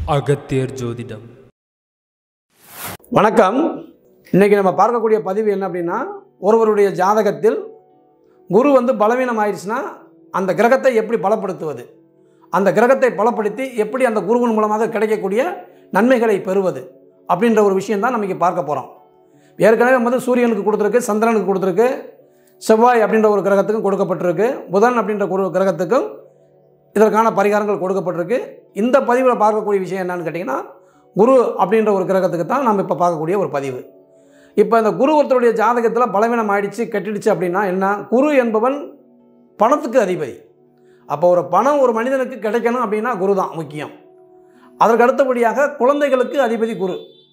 அகத்தியர் ஜோதிடம் வணக்கம் இன்றைக்கி நம்ம பார்க்கக்கூடிய பதிவு என்ன அப்படின்னா ஒருவருடைய ஜாதகத்தில் குரு வந்து பலவீனம் ஆயிடுச்சுன்னா அந்த கிரகத்தை எப்படி பலப்படுத்துவது அந்த கிரகத்தை பலப்படுத்தி எப்படி அந்த குருவின் மூலமாக கிடைக்கக்கூடிய நன்மைகளை பெறுவது அப்படின்ற ஒரு விஷயம் தான் நமக்கு பார்க்க போகிறோம் ஏற்கனவே வந்து சூரியனுக்கு கொடுத்துருக்கு சந்திரனுக்கு கொடுத்துருக்கு செவ்வாய் அப்படின்ற ஒரு கிரகத்துக்கும் கொடுக்கப்பட்டிருக்கு புதன் அப்படின்ற ஒரு கிரகத்துக்கும் இதற்கான பரிகாரங்கள் கொடுக்கப்பட்டிருக்கு இந்த பதிவில் பார்க்கக்கூடிய விஷயம் என்னன்னு கேட்டிங்கன்னா குரு அப்படின்ற ஒரு கிரகத்துக்கு தான் நம்ம இப்போ பார்க்கக்கூடிய ஒரு பதிவு இப்போ இந்த குரு ஒருத்தருடைய ஜாதகத்தில் பலவீனம் ஆயிடுச்சு கெட்டிடுச்சு அப்படின்னா என்ன குரு என்பவன் பணத்துக்கு அதிபதி அப்போ ஒரு பணம் ஒரு மனிதனுக்கு கிடைக்கணும் அப்படின்னா குரு தான் முக்கியம் அதற்கு அடுத்தபடியாக குழந்தைகளுக்கு அதிபதி குரு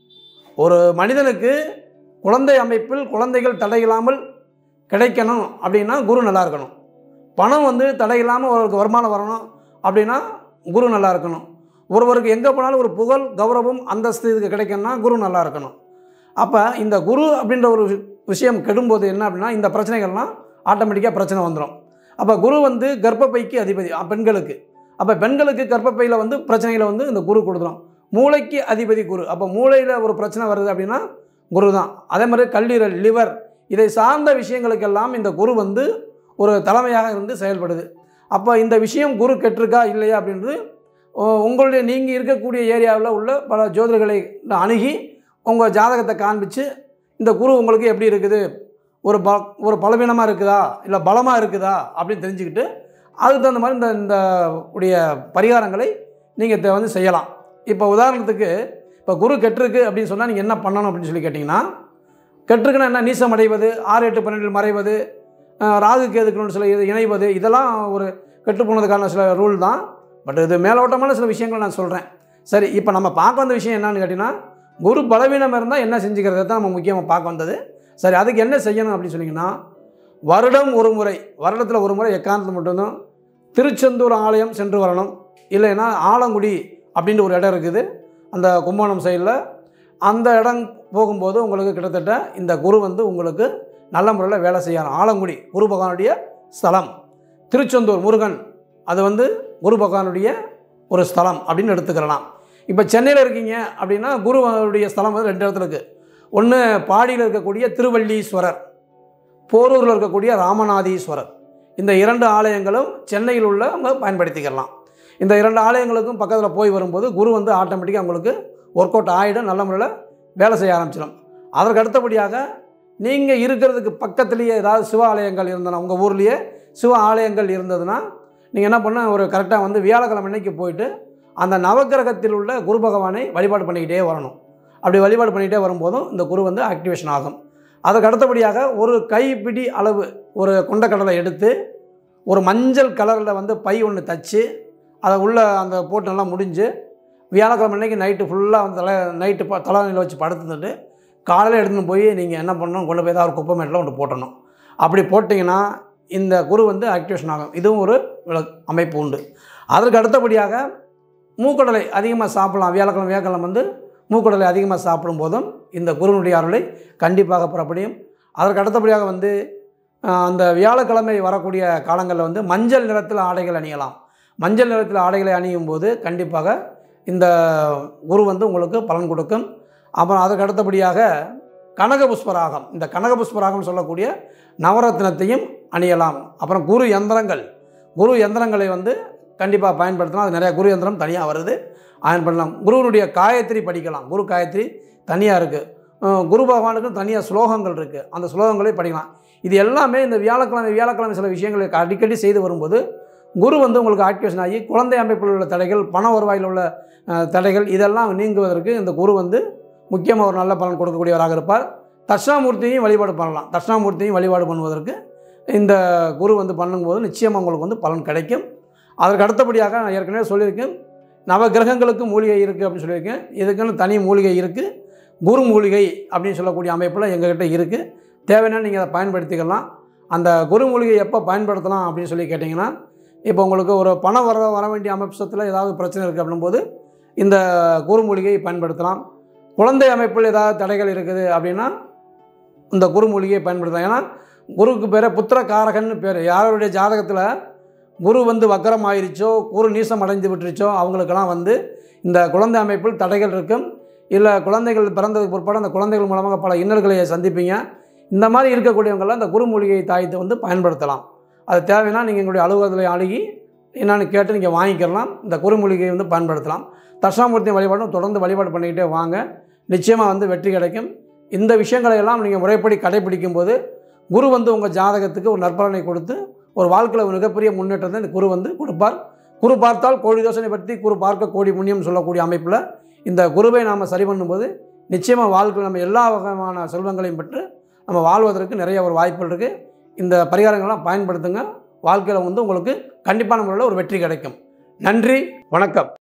ஒரு மனிதனுக்கு குழந்தை அமைப்பில் குழந்தைகள் தடையில்லாமல் கிடைக்கணும் அப்படின்னா குரு நல்லா இருக்கணும் பணம் வந்து தடையில்லாமல் ஒருவருக்கு வருமானம் வரணும் அப்படின்னா குரு நல்லா இருக்கணும் ஒருவருக்கு எங்கே போனாலும் ஒரு புகழ் கௌரவம் அந்தஸ்து இதுக்கு கிடைக்கணும்னா குரு நல்லா இருக்கணும் அப்போ இந்த குரு அப்படின்ற ஒரு வி- விஷயம் கெடும்போது என்ன அப்படின்னா இந்த பிரச்சனைகள்லாம் ஆட்டோமேட்டிக்காக பிரச்சனை வந்துடும் அப்போ குரு வந்து கர்ப்பப்பைக்கு அதிபதி அ, பெண்களுக்கு அப்போ பெண்களுக்கு கர்ப்பப்பையில் வந்து பிரச்சனைகளை வந்து இந்த குரு கொடுத்துரும் மூளைக்கு அதிபதி குரு அப்போ மூளையில் ஒரு பிரச்சனை வருது அப்படின்னா குரு தான் அதே மாதிரி கல்லீரல் லிவர் இதை சார்ந்த விஷயங்களுக்கெல்லாம் இந்த குரு வந்து ஒரு தலைமையாக இருந்து செயல்படுது அப்போ இந்த விஷயம் குரு கெட்டிருக்கா இல்லையா அப்படின்றது உ- உங்களுடைய நீங்கள் இருக்கக்கூடிய ஏரியாவில் உள்ள பல ஜோதிடர்களை அணுகி உங்கள் ஜாதகத்தை காண்பிச்சு இந்த குரு உங்களுக்கு எப்படி இருக்குது ஒரு ப ஒரு பலவீனமாக இருக்குதா இல்லை பலமாக இருக்குதா அப்படின்னு தெரிஞ்சுக்கிட்டு அதுக்கு தகுந்த மாதிரி இந்த இந்த உடைய பரிகாரங்களை நீங்கள் வந்து செய்யலாம் இப்போ உதாரணத்துக்கு இப்போ குரு கெட்டிருக்கு அப்படின்னு சொன்னால் நீங்கள் என்ன பண்ணணும் அப்படின்னு சொல்லி கேட்டிங்கன்னா கெட்டிருக்குன்னா என்ன நீசம் அடைவது ஆறு எட்டு பன்னெண்டில் மறைவது அஹ், ராகு கேதுக்கணும்னு சில இது இணைவது இதெல்லாம் ஒரு கெட்டு போனதுக்கான சில ரூல் தான் பட் இது மேலோட்டமான சில விஷயங்கள் நான் சொல்கிறேன் சரி இப்போ நம்ம பார்க்க வந்த விஷயம் என்னன்னு கேட்டிங்கன்னா குரு பலவீனம் இருந்தால் என்ன செஞ்சுக்கிறது தான் நம்ம முக்கியமாக பார்க்க வந்தது சரி அதுக்கு என்ன செய்யணும் அப்படின்னு சொன்னீங்கன்னா வருடம் ஒரு முறை வருடத்தில் ஒரு முறை எக்காரணத்தில் மட்டும்தான் திருச்செந்தூர் ஆலயம் சென்று வரணும் இல்லைன்னா ஆலங்குடி அப்படின்ற ஒரு இடம் இருக்குது அந்த கும்பகோணம் சைடில் அந்த இடம் போகும்போது உங்களுக்கு கிட்டத்தட்ட இந்த குரு வந்து உங்களுக்கு நல்ல முறையில் வேலை செய்யணும் ஆலங்குடி குரு பகவானுடைய ஸ்தலம் திருச்செந்தூர் முருகன் அது வந்து குரு பகவானுடைய ஒரு ஸ்தலம் அப்படின்னு எடுத்துக்கிறலாம் இப்போ சென்னையில் இருக்கீங்க அப்படின்னா குருவனுடைய ஸ்தலம் வந்து ரெண்டு இடத்துல இருக்குது ஒன்று பாடியில் இருக்கக்கூடிய திருவள்ளீஸ்வரர் போரூரில் இருக்கக்கூடிய ராமநாதீஸ்வரர் இந்த இரண்டு ஆலயங்களும் சென்னையில் உள்ள அவங்க பயன்படுத்திக்கலாம் இந்த இரண்டு ஆலயங்களுக்கும் பக்கத்தில் போய் வரும்போது குரு வந்து ஆட்டோமேட்டிக்காக உங்களுக்கு ஒர்க் அவுட் ஆகிடும் நல்ல முறையில் வேலை செய்ய ஆரம்பிச்சிடும் அதற்கு அடுத்தபடியாக நீங்கள் இருக்கிறதுக்கு பக்கத்துலேயே ஏதாவது சிவ ஆலயங்கள் இருந்தனா உங்கள் ஊர்லேயே சிவ ஆலயங்கள் இருந்ததுன்னா நீங்கள் என்ன பண்ண ஒரு கரெக்டாக வந்து வியாழக்கிழமை அன்னைக்கு போயிட்டு அந்த நவக்கிரகத்தில் உள்ள குரு பகவானை வழிபாடு பண்ணிக்கிட்டே வரணும் அப்படி வழிபாடு பண்ணிக்கிட்டே வரும்போதும் இந்த குரு வந்து ஆக்டிவேஷன் ஆகும் அதுக்கு அடுத்தபடியாக ஒரு கைப்பிடி அளவு ஒரு கொண்டக்கடலை எடுத்து ஒரு மஞ்சள் கலரில் வந்து பை ஒன்று தச்சு அதை உள்ள அந்த போட்டு நல்லா முடிஞ்சு வியாழக்கிழமை அன்னைக்கு நைட்டு ஃபுல்லாக வந்து தலை நைட்டு ப தலைவணியில் வச்சு படுத்துட்டு காலையில் எடுத்துன்னு போய் நீங்கள் என்ன பண்ணணும் கொண்டு போய் தான் ஒரு குப்பை மேட்டில் ஒன்று போட்டணும் அப்படி போட்டிங்கன்னா இந்த குரு வந்து ஆக்டிவேஷன் ஆகும் இதுவும் ஒரு விள- அமைப்பு உண்டு அதற்கு அடுத்தபடியாக மூக்கடலை அதிகமாக சாப்பிடலாம் வியாழக்கிழமை வியாழக்கிழமை வந்து மூக்கடலை அதிகமாக சாப்பிடும் போதும் இந்த குருனுடைய அருளை கண்டிப்பாக புறப்படியும் அதற்கு அடுத்தபடியாக வந்து ஆஹ், அந்த வியாழக்கிழமை வரக்கூடிய காலங்களில் வந்து மஞ்சள் நிறத்தில் ஆடைகள் அணியலாம் மஞ்சள் நிறத்தில் ஆடைகளை அணியும் போது கண்டிப்பாக இந்த குரு வந்து உங்களுக்கு பலன் கொடுக்கும் அப்புறம் அதுக்கு அடுத்தபடியாக கனக புஷ்பராகம் இந்த கனக புஷ்பராகம் சொல்லக்கூடிய நவரத்னத்தையும் அணியலாம் அப்புறம் குரு யந்திரங்கள் குரு யந்திரங்களை வந்து கண்டிப்பாக பயன்படுத்தலாம் அது நிறையா குரு யந்திரம் தனியாக வருது அயன் பண்ணலாம் குருவனுடைய காயத்ரி படிக்கலாம் குரு காயத்ரி தனியாக இருக்குது குரு பகவானுக்கும் தனியாக ஸ்லோகங்கள் இருக்குது அந்த ஸ்லோகங்களை படிக்கலாம் இது எல்லாமே இந்த வியாழக்கிழமை வியாழக்கிழமை சில விஷயங்களை அடிக்கடி செய்து வரும்போது குரு வந்து உங்களுக்கு ஆக்டிவேஷன் ஆகி குழந்தை அமைப்பில் உள்ள தடைகள் பண வருவாயில் உள்ள அஹ், தடைகள் இதெல்லாம் நீங்குவதற்கு இந்த குரு வந்து முக்கியமாக ஒரு நல்ல பலன் கொடுக்கக்கூடியவராக இருப்பார் தட்சிணாமூர்த்தியையும் வழிபாடு பண்ணலாம் தட்சிணாமூர்த்தியையும் வழிபாடு பண்ணுவதற்கு இந்த குரு வந்து பண்ணும்போது நிச்சயமாக உங்களுக்கு வந்து பலன் கிடைக்கும் அதற்கு அடுத்தபடியாக நான் ஏற்கனவே சொல்லியிருக்கேன் நவ கிரகங்களுக்கு மூலிகை இருக்குது அப்படின்னு சொல்லியிருக்கேன் இதுக்குன்னு தனி மூலிகை இருக்குது குரு மூலிகை அப்படின்னு சொல்லக்கூடிய அமைப்பில் எங்ககிட்ட இருக்குது தேவைன்னா நீங்கள் அதை பயன்படுத்திக்கலாம் அந்த குரு மூலிகை எப்போ பயன்படுத்தலாம் அப்படின்னு சொல்லி கேட்டிங்கன்னா இப்போ உங்களுக்கு ஒரு பணம் வர வர வேண்டிய அமைப்பத்தில் ஏதாவது பிரச்சனை இருக்குது அப்படின்போது இந்த குரு மூலிகையை பயன்படுத்தலாம் குழந்தை அமைப்பில் ஏதாவது தடைகள் இருக்குது அப்படின்னா இந்த குரு மூலிகையை பயன்படுத்தலாம் ஏன்னா குருவுக்கு பேர் புத்திர காரகன்னு பேர் யாருடைய ஜாதகத்தில் குரு வந்து வக்கரம் ஆயிருச்சோ குரு நீசம் அடைந்து விட்டுருச்சோ அவங்களுக்கெல்லாம் வந்து இந்த குழந்தை அமைப்பில் தடைகள் இருக்கும் இல்லை குழந்தைகள் பிறந்ததுக்கு பிற்பாடு அந்த குழந்தைகள் மூலமாக பல இன்னல்களை சந்திப்பீங்க இந்த மாதிரி இருக்கக்கூடியவங்களாம் இந்த குருமூலிகை தாயத்தை வந்து பயன்படுத்தலாம் அது தேவைன்னா நீங்கள் எங்களுடைய அலுவலகத்தில் அணுகி என்னென்னு கேட்டு நீங்கள் வாங்கிக்கலாம் இந்த குருமூலிகையை வந்து பயன்படுத்தலாம் தட்சாமூர்த்தி வழிபாடும் தொடர்ந்து வழிபாடு பண்ணிக்கிட்டே வாங்க நிச்சயமாக வந்து வெற்றி கிடைக்கும் இந்த விஷயங்களை எல்லாம் நீங்கள் முறைப்படி கடைபிடிக்கும் போது குரு வந்து உங்கள் ஜாதகத்துக்கு ஒரு நற்பலனை கொடுத்து ஒரு வாழ்க்கையில் ஒரு மிகப்பெரிய முன்னேற்றத்தை இந்த குரு வந்து கொடுப்பார் குரு பார்த்தால் கோடி தோசனை பற்றி குரு பார்க்க கோடி புண்ணியம் சொல்லக்கூடிய அமைப்பில் இந்த குருவை நாம் சரி பண்ணும்போது நிச்சயமாக வாழ்க்கையில் நம்ம எல்லா வகையான செல்வங்களையும் பெற்று நம்ம வாழ்வதற்கு நிறைய ஒரு வாய்ப்புகள் இருக்குது இந்த பரிகாரங்கள்லாம் பயன்படுத்துங்க வாழ்க்கையில் வந்து உங்களுக்கு கண்டிப்பான முறையில் ஒரு வெற்றி கிடைக்கும் நன்றி வணக்கம்